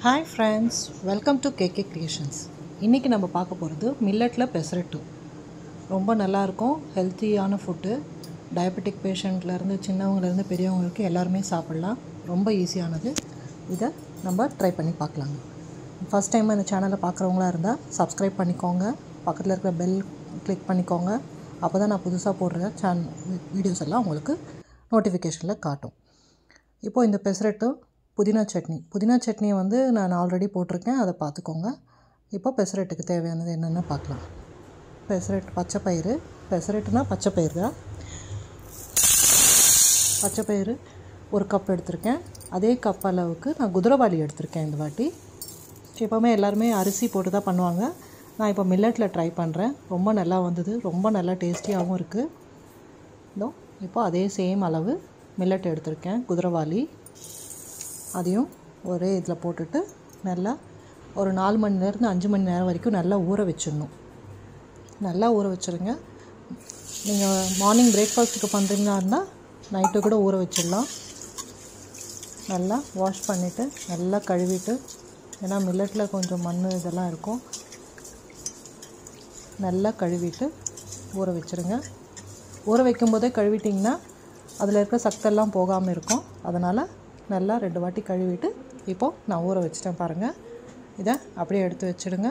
hi friends welcome to KK creations இன்றைக்கி நம்ம பார்க்க போகிறது மில்லட்டில் பெசரட்டு ரொம்ப நல்லாயிருக்கும் ஹெல்த்தியான ஃபுட்டு டயபெட்டிக் பேஷண்ட்லேருந்து சின்னவங்கலேருந்து பெரியவங்களுக்கு எல்லாருமே சாப்பிட்லாம் ரொம்ப ஈஸியானது இதை நம்ம ட்ரை பண்ணி பார்க்கலாங்க ஃபஸ்ட் டைம் இந்த சேனலை பார்க்குறவங்களா இருந்தால் சப்ஸ்கிரைப் பண்ணிக்கோங்க பக்கத்தில் இருக்கிற பெல் கிளிக் பண்ணிக்கோங்க அப்போ தான் நான் புதுசாக போடுற சேன் வீடியோஸ் எல்லாம் உங்களுக்கு நோட்டிஃபிகேஷனில் காட்டும் இப்போது இந்த பெசரட்டு புதினா சட்னி புதினா சட்னியை வந்து நான் ஆல்ரெடி போட்டிருக்கேன் அதை பார்த்துக்கோங்க இப்போ பெசரட்டுக்கு தேவையானது என்னென்னு பார்க்கலாம் பெசரட் பச்சை பயிறு பெசரட்டுனா பச்சை பயிறு தான் பச்சை பயிறு ஒரு கப் எடுத்திருக்கேன் அதே கப் அளவுக்கு நான் குதிரைவாளி எடுத்திருக்கேன் இந்த வாட்டி எப்போவுமே எல்லாருமே அரிசி போட்டு தான் பண்ணுவாங்க நான் இப்போ மில்லட்டில் ட்ரை பண்ணுறேன் ரொம்ப நல்லா வந்தது ரொம்ப நல்லா டேஸ்டியாகவும் இருக்குது இதோ இப்போ அதே சேம் அளவு மில்லட் எடுத்திருக்கேன் குதிரைவாளி அதையும் ஒரே இதில் போட்டுட்டு நல்லா ஒரு நாலு மணி நேரத்துலேருந்து அஞ்சு மணி நேரம் வரைக்கும் நல்லா ஊற வச்சிடணும் நல்லா ஊற வச்சுருங்க நீங்கள் மார்னிங் பிரேக்ஃபாஸ்ட்டுக்கு பண்ணுறீங்களா இருந்தால் நைட்டு கூட ஊற வச்சிடலாம் நல்லா வாஷ் பண்ணிவிட்டு நல்லா கழுவிட்டு ஏன்னா மில்லட்டில் கொஞ்சம் மண் இதெல்லாம் இருக்கும் நல்லா கழுவிட்டு ஊற வச்சுருங்க ஊற வைக்கும்போதே கழுவிட்டிங்கன்னா அதில் இருக்க சத்தெல்லாம் போகாமல் இருக்கும் அதனால் நல்லா ரெண்டு வாட்டி கழுவிட்டு இப்போது நான் ஊற வச்சிட்டேன் பாருங்கள் இதை அப்படியே எடுத்து வச்சுடுங்க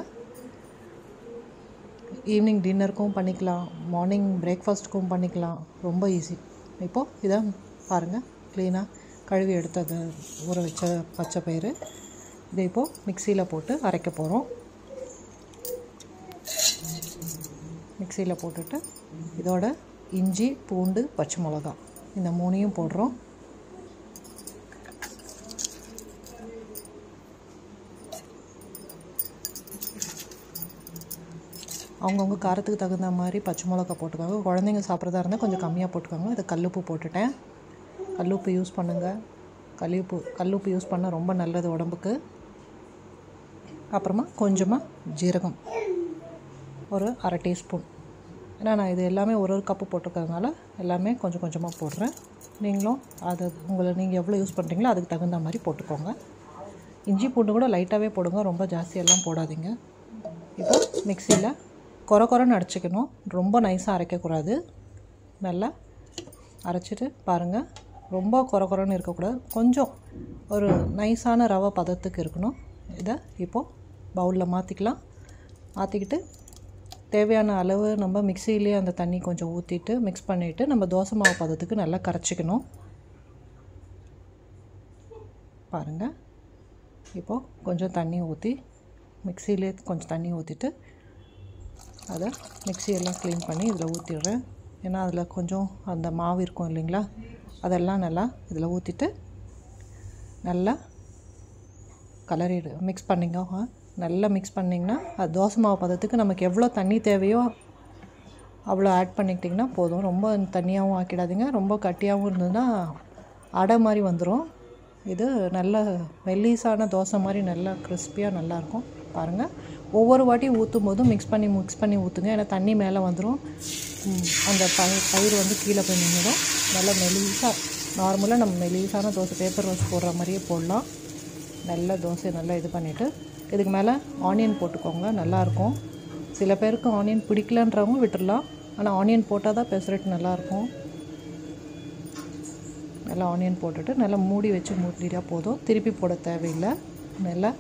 ஈவினிங் டின்னருக்கும் பண்ணிக்கலாம் மார்னிங் பிரேக்ஃபாஸ்ட்டுக்கும் பண்ணிக்கலாம் ரொம்ப ஈஸி இப்போது இதை பாருங்கள் க்ளீனாக கழுவி எடுத்தது ஊற வச்ச பச்சை பயிறு இதை இப்போது மிக்சியில் போட்டு அரைக்க போகிறோம் மிக்சியில் போட்டுட்டு இதோட இஞ்சி பூண்டு பச்சை மிளகா இந்த மூணையும் போடுறோம் அவங்கவுங்க காரத்துக்கு தகுந்த மாதிரி பச்சை மிளகா போட்டுக்கோங்க குழந்தைங்க சாப்பிட்றதா இருந்தால் கொஞ்சம் கம்மியாக போட்டுக்கோங்க இது கல்லுப்பு போட்டுட்டேன் கல்லுப்பு யூஸ் பண்ணுங்கள் கல்லுப்பு கல்லுப்பு யூஸ் பண்ணால் ரொம்ப நல்லது உடம்புக்கு அப்புறமா கொஞ்சமாக ஜீரகம் ஒரு அரை டீஸ்பூன் ஏன்னா நான் இது எல்லாமே ஒரு ஒரு கப்பு போட்டிருக்கிறதுனால எல்லாமே கொஞ்சம் கொஞ்சமாக போடுறேன் நீங்களும் அது உங்களை நீங்கள் எவ்வளோ யூஸ் பண்ணுறீங்களோ அதுக்கு தகுந்த மாதிரி போட்டுக்கோங்க இஞ்சி பூண்டு கூட லைட்டாகவே போடுங்க ரொம்ப ஜாஸ்தியெல்லாம் போடாதீங்க இப்போ மிக்சியில் குறை குறைன்னு அரைச்சிக்கணும் ரொம்ப நைஸாக அரைக்கக்கூடாது நல்லா அரைச்சிட்டு பாருங்கள் ரொம்ப குறை குறைன்னு இருக்கக்கூடாது கொஞ்சம் ஒரு நைஸான ரவை பதத்துக்கு இருக்கணும் இதை இப்போது பவுலில் மாற்றிக்கலாம் மாற்றிக்கிட்டு தேவையான அளவு நம்ம மிக்சியிலே அந்த தண்ணி கொஞ்சம் ஊற்றிட்டு மிக்ஸ் பண்ணிவிட்டு நம்ம தோசை மாவு பதத்துக்கு நல்லா கரைச்சிக்கணும் பாருங்கள் இப்போது கொஞ்சம் தண்ணி ஊற்றி மிக்சியிலே கொஞ்சம் தண்ணி ஊற்றிட்டு அதை மிக்சியெல்லாம் க்ளீன் பண்ணி இதில் ஊற்றிடுறேன் ஏன்னா அதில் கொஞ்சம் அந்த மாவு இருக்கும் இல்லைங்களா அதெல்லாம் நல்லா இதில் ஊற்றிட்டு நல்லா கலரிடு மிக்ஸ் பண்ணிங்க நல்லா மிக்ஸ் பண்ணிங்கன்னா அது தோசை மாவு பதத்துக்கு நமக்கு எவ்வளோ தண்ணி தேவையோ அவ்வளோ ஆட் பண்ணிக்கிட்டிங்கன்னா போதும் ரொம்ப தண்ணியாகவும் ஆக்கிடாதீங்க ரொம்ப கட்டியாகவும் இருந்ததுன்னா அடை மாதிரி வந்துடும் இது நல்ல மெல்லீஸான தோசை மாதிரி நல்லா கிறிஸ்பியாக நல்லாயிருக்கும் பாருங்கள் ஒவ்வொரு வாட்டியும் ஊற்றும் போதும் மிக்ஸ் பண்ணி மிக்ஸ் பண்ணி ஊற்றுங்க ஏன்னா தண்ணி மேலே வந்துடும் அந்த பயிர் பயிர் வந்து கீழே போய் நின்றுடும் நல்லா மெலீஸாக நார்மலாக நம்ம மெலீஸான தோசை பேப்பர் ரோஸ் போடுற மாதிரியே போடலாம் நல்ல தோசை நல்லா இது பண்ணிவிட்டு இதுக்கு மேலே ஆனியன் போட்டுக்கோங்க நல்லாயிருக்கும் சில பேருக்கு ஆனியன் பிடிக்கலன்றவங்க விட்டுடலாம் ஆனால் ஆனியன் போட்டால் தான் பெசரட் நல்லாயிருக்கும் நல்லா ஆனியன் போட்டுட்டு நல்லா மூடி வச்சு மூடிட்டா போதும் திருப்பி போட தேவையில்லை நல்லா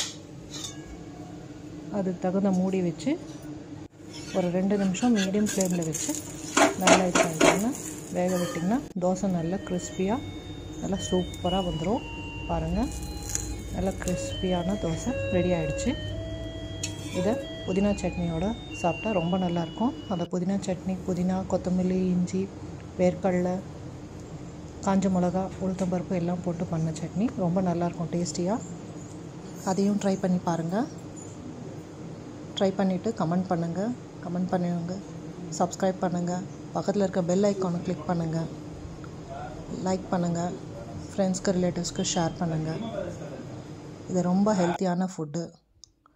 அதுக்கு தகுந்த மூடி வச்சு ஒரு ரெண்டு நிமிஷம் மீடியம் ஃப்ளேமில் வச்சு நல்லா இது பண்ணிட்டிங்கன்னா வேக விட்டிங்கன்னா தோசை நல்லா கிறிஸ்பியாக நல்லா சூப்பராக வந்துடும் பாருங்கள் நல்லா கிறிஸ்பியான தோசை ரெடி ஆகிடுச்சு இதை புதினா சட்னியோட சாப்பிட்டா ரொம்ப நல்லாயிருக்கும் அந்த புதினா சட்னி புதினா கொத்தமல்லி இஞ்சி வேர்க்கடலை காஞ்ச மிளகா உளுத்தம்பருப்பு எல்லாம் போட்டு பண்ண சட்னி ரொம்ப நல்லாயிருக்கும் டேஸ்டியாக அதையும் ட்ரை பண்ணி பாருங்கள் ட்ரை பண்ணிவிட்டு கமெண்ட் பண்ணுங்கள் கமெண்ட் பண்ணுங்க சப்ஸ்கிரைப் பண்ணுங்கள் பக்கத்தில் இருக்க பெல் ஐக்கானை கிளிக் பண்ணுங்கள் லைக் பண்ணுங்கள் ஃப்ரெண்ட்ஸ்க்கு ரிலேட்டிவ்ஸ்க்கு ஷேர் பண்ணுங்கள் இது ரொம்ப ஹெல்த்தியான ஃபுட்டு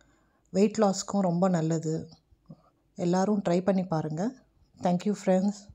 வெயிட் லாஸ்க்கும் ரொம்ப நல்லது எல்லோரும் ட்ரை பண்ணி பாருங்கள் தேங்க்யூ ஃப்ரெண்ட்ஸ்